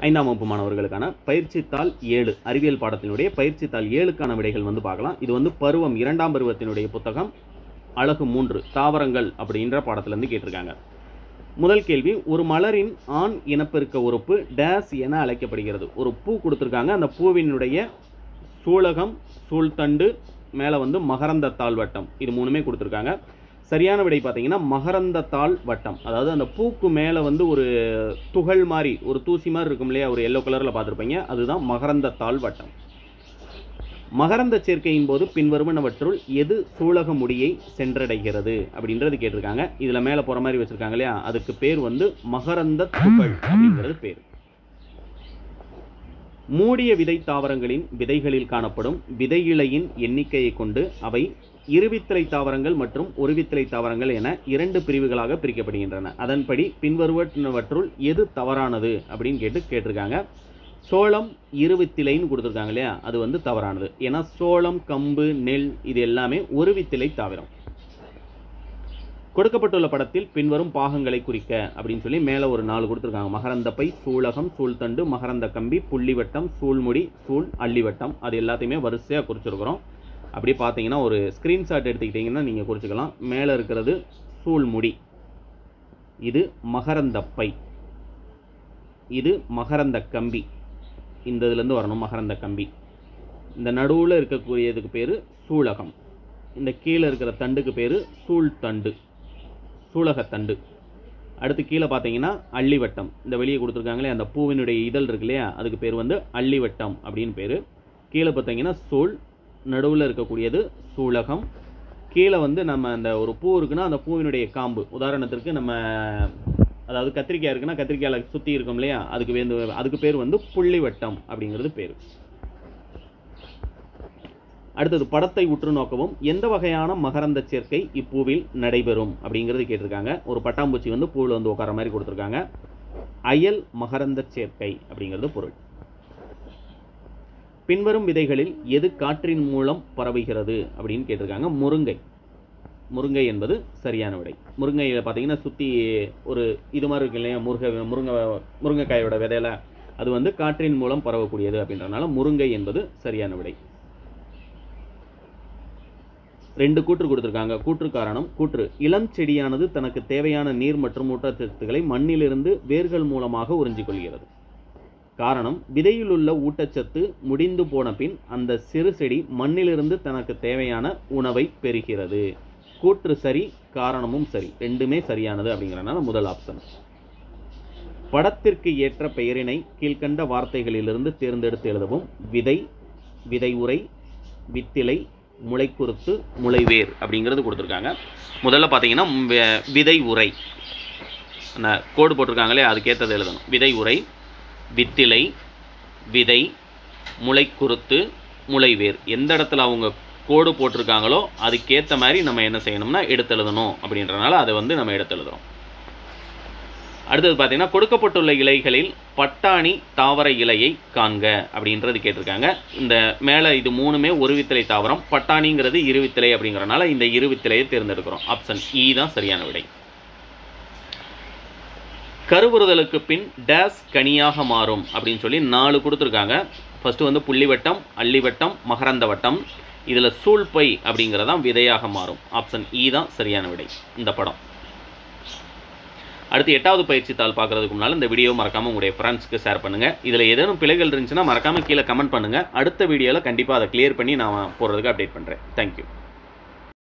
ஐந்தாம் வகுப்பு மாணவர்களுக்கான பயிற்சித்தாள் ஏழு அறிவியல் பாடத்தினுடைய பயிற்சித்தாள் ஏழுக்கான விடைகள் வந்து பார்க்கலாம் இது வந்து பருவம் இரண்டாம் பருவத்தினுடைய புத்தகம் அழகு மூன்று தாவரங்கள் அப்படின்ற பாடத்திலேருந்து கேட்டிருக்காங்க முதல் கேள்வி ஒரு மலரின் ஆண் இனப்பெருக்க உறுப்பு டேஸ் என அழைக்கப்படுகிறது ஒரு பூ கொடுத்துருக்காங்க அந்த பூவினுடைய சூலகம் சூழ்தண்டு மேலே வந்து மகரந்த தாள் வட்டம் இது மூணுமே கொடுத்துருக்காங்க சரியான விடை பார்த்தீங்கன்னா மகரந்த தாள் வட்டம் அதாவது அந்த பூக்கு மேலே வந்து ஒரு துகள் மாதிரி ஒரு தூசி மாதிரி இருக்கும் இல்லையா ஒரு எல்லோ கலரில் பார்த்துருப்பீங்க அதுதான் மகரந்த தாள் வட்டம் மகரந்த சேர்க்கையின் போது பின்வருவனவற்றுள் எது சூலக முடியை சென்றடைகிறது அப்படின்றது கேட்டிருக்காங்க இதில் மேலே போகிற மாதிரி வச்சுருக்காங்க இல்லையா அதுக்கு பேர் வந்து மகரந்த துகள் அப்படிங்கிறது பேர் மூடிய விதை தாவரங்களின் விதைகளில் காணப்படும் விதையிலையின் எண்ணிக்கையை கொண்டு அவை இருவித்திலை தாவரங்கள் மற்றும் ஒருவித்திலை தாவரங்கள் என இரண்டு பிரிவுகளாக பிரிக்கப்படுகின்றன அதன்படி பின்வருவனவற்றுள் எது தவறானது அப்படின்னு கேட்டு கேட்டிருக்காங்க சோளம் இருவித்திலைன்னு கொடுத்துருக்காங்க இல்லையா அது வந்து தவறானது ஏன்னா சோளம் கம்பு நெல் இது எல்லாமே ஒருவித்திலை தாவரம் கொடுக்கப்பட்டுள்ள படத்தில் பின்வரும் பாகங்களை குறிக்க அப்படின்னு சொல்லி மேலே ஒரு நாலு கொடுத்துருக்காங்க மகரந்தப்பை சூலகம் சூழ்தண்டு மகரந்த கம்பி புள்ளிவட்டம் சூழ்முடி சூழ் அள்ளிவட்டம் அது எல்லாத்தையுமே வரிசையாக குறிச்சிருக்கிறோம் அப்படி பார்த்தீங்கன்னா ஒரு ஸ்க்ரீன்ஷாட் எடுத்துக்கிட்டிங்கன்னா நீங்கள் குறிச்சிக்கலாம் மேலே இருக்கிறது சூழ்முடி இது மகரந்தப்பை இது மகரந்த கம்பி இந்த இதுலேருந்து வரணும் மகரந்த கம்பி இந்த நடுவில் இருக்கக்கூடியதுக்கு பேர் சூலகம் இந்த கீழே இருக்கிற தண்டுக்கு பேர் சூழ்தண்டு சூலகத்தண்டு அடுத்து கீழே பார்த்தீங்கன்னா அள்ளிவட்டம் இந்த வெளியே கொடுத்துருக்காங்களே அந்த பூவினுடைய இதழ் இருக்கு இல்லையா அதுக்கு பேர் வந்து அள்ளிவட்டம் அப்படின்னு பேர் கீழே பார்த்தீங்கன்னா சூழ் நடுவில் இருக்கக்கூடியது சூலகம் கீழே வந்து நம்ம அந்த ஒரு பூ இருக்குன்னா அந்த பூவினுடைய காம்பு உதாரணத்திற்கு நம்ம அதாவது கத்திரிக்காய் இருக்குன்னா கத்திரிக்காயில் சுற்றி இருக்கும் இல்லையா அதுக்கு வேந்து அதுக்கு பேர் வந்து புள்ளிவட்டம் அப்படிங்கிறது பேர் அடுத்தது படத்தை உற்று நோக்கவும் எந்த வகையான மகரந்த சேர்க்கை இப்பூவில் நடைபெறும் அப்படிங்கிறது கேட்டிருக்காங்க ஒரு பட்டாம்பூச்சி வந்து பூவில் வந்து உட்கார மாதிரி கொடுத்துருக்காங்க அயல் மகரந்த சேர்க்கை அப்படிங்கிறது பொருள் பின்வரும் விதைகளில் எது காற்றின் மூலம் பரவுகிறது அப்படின்னு கேட்டிருக்காங்க முருங்கை முருங்கை என்பது சரியான விடை முருங்கையில் பார்த்தீங்கன்னா சுற்றி ஒரு இது மாதிரி இருக்கு இல்லையா முருங்கை முருங்கை முருங்கைக்காயோட விதையில அது வந்து காற்றின் மூலம் பரவக்கூடியது அப்படின்றனால முருங்கை என்பது சரியான விடை ரெண்டு கூற்று கொடுத்துருக்காங்க கூற்று காரணம் கூற்று இளம் செடியானது தனக்கு தேவையான நீர் மற்றும் ஊட்டச்சத்துக்களை மண்ணிலிருந்து வேர்கள் மூலமாக உறிஞ்சிக் கொள்கிறது காரணம் விதையில் உள்ள ஊட்டச்சத்து முடிந்து போன பின் அந்த சிறு செடி மண்ணிலிருந்து தனக்கு தேவையான உணவை பெறுகிறது கூற்று சரி காரணமும் சரி ரெண்டுமே சரியானது அப்படிங்கிறனால முதல் ஆப்ஷன் படத்திற்கு ஏற்ற பெயரினை கீழ்கண்ட வார்த்தைகளிலிருந்து தேர்ந்தெடுத்து எழுதவும் விதை விதை உரை வித்திலை முளைக்குருத்து முளைவேர் அப்படிங்கிறது கொடுத்துருக்காங்க முதல்ல பார்த்தீங்கன்னா வி- விதை உரை அந்த கோடு போட்டிருக்காங்களே அதுக்கேற்றது எழுதணும் விதை உரை வித்திலை விதை முளைக்குருத்து முளைவேர் எந்த இடத்துல அவங்க கோடு போட்டிருக்காங்களோ அதுக்கேற்ற மாதிரி நம்ம என்ன செய்யணும்னா எடுத்து எழுதணும் அப்படின்றனால அதை வந்து நம்ம எடுத்து எழுதுறோம் அடுத்தது பார்த்தீங்கன்னா கொடுக்கப்பட்டுள்ள இலைகளில் பட்டாணி தாவர இலையை காண்க அப்படின்றது கேட்டிருக்காங்க இந்த மேலே இது மூணுமே ஒரு வித்திலை தாவரம் பட்டாணிங்கிறது இருவித்திலை அப்படிங்கிறனால இந்த இருவித்திலையை தேர்ந்தெடுக்கிறோம் ஆப்ஷன் இ தான் சரியான விடை கருவுறுதலுக்கு பின் டேஸ் கனியாக மாறும் அப்படின்னு சொல்லி நாலு கொடுத்துருக்காங்க ஃபர்ஸ்ட் வந்து புள்ளிவட்டம் அள்ளிவட்டம் மகரந்த வட்டம் இதில் சூழ்பை அப்படிங்கிறதான் விதையாக மாறும் ஆப்ஷன் இ தான் சரியான விடை இந்த படம் அடுத்து எட்டாவது பயிற்சி தாள் பார்க்கறதுக்கு முன்னால் இந்த வீடியோ மறக்காமல் உங்களுடைய ஃப்ரெண்ட்ஸ்க்கு ஷேர் பண்ணுங்கள் இதில் ஏதேனும் பிழைகள் இருந்துச்சுன்னா மறக்காமல் கீழே கமெண்ட் பண்ணுங்கள் அடுத்த வீடியோவில் கண்டிப்பாக அதை கிளியர் பண்ணி நான் போடுறதுக்கு அப்டேட் பண்ணுறேன் தேங்க்யூ